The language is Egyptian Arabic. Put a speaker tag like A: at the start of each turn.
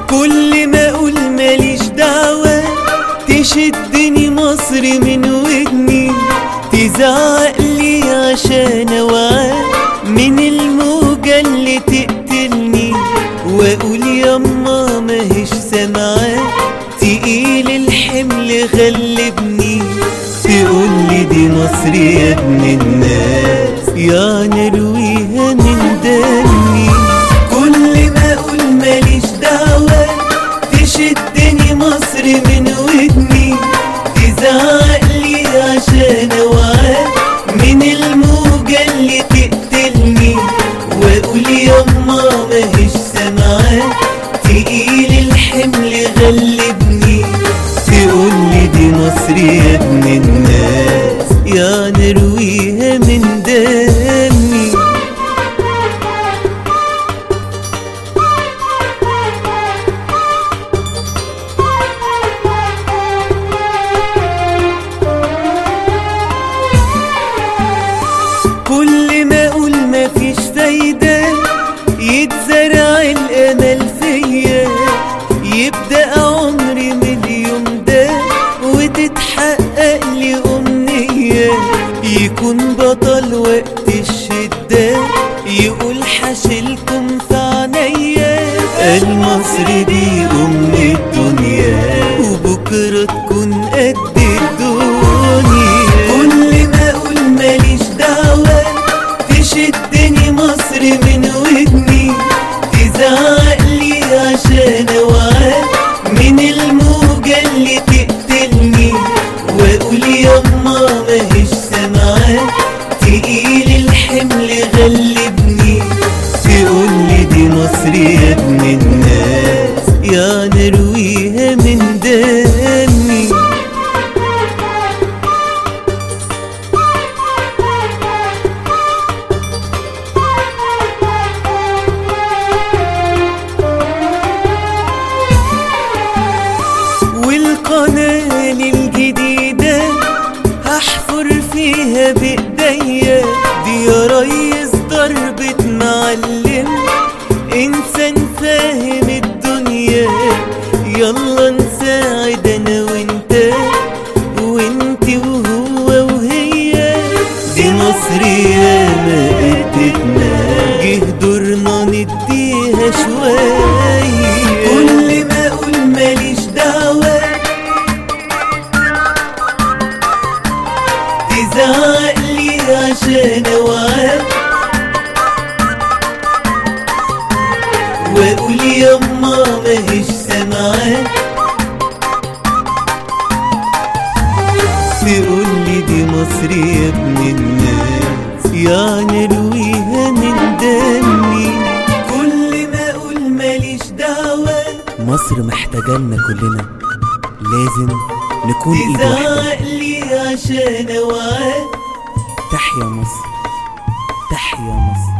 A: كل ما اقول ماليش دعوة تشدني مصر من ودني تزعق لي عشان اوعى من الموجة اللي تقتلني واقول يما ماهيش سامعة تقيل الحمل غلبني تقول لي دي مصر يا ابن الناس يا نرويها من دمي كل ما اقول ماليش دعوة تشدني مصر من ودني تزعق لي عشان اوعى من الموجة اللي تقتلني واقول يما ماهيش سامعة تقيل الحمل غلبني تقول لي دي مصر يا ابن الناس يا نرويها من دمي كل ما اقول مفيش فايدة يتزرع الامل فيا يبدأ عمري من اليوم ده وتتحقق لي امنية يكون بطل وقت الشدة يقول حاشلكم في عينيا قال مصر دي ام الدنيا وبكرة تكون قد الدنيا كل ما اقول ماليش دعوة تشدني مصر من ودني تزعق لي عشان اوعى من الموجة اللي تقتلني واقول يما ماهيش سامعة تقيل الحمل غلبني تقول لي دي مصر يا ابن الناس يا نرويها من دمي والقناة الجديدة هحفر فيها بإيديا دي يا ريس ضربة معلم إنسان فاهم الدنيا يلا نساعد أنا وإنت وإنت وهو وهي دي مصر يا ما ادتنا جه دورنا نديها شوية كل ما أقول ماليش دعوة تزعق لي عشان اوعى واقول يما ماهيش سامعة تقول لي دي مصر يا ابن الناس يا نرويها من دمي كل ما اقول ماليش دعوة
B: مصر محتاجانا كلنا لازم نكون ايد واحدة
A: تزعق لي عشان اوعى
B: تحيا مصر تحيا مصر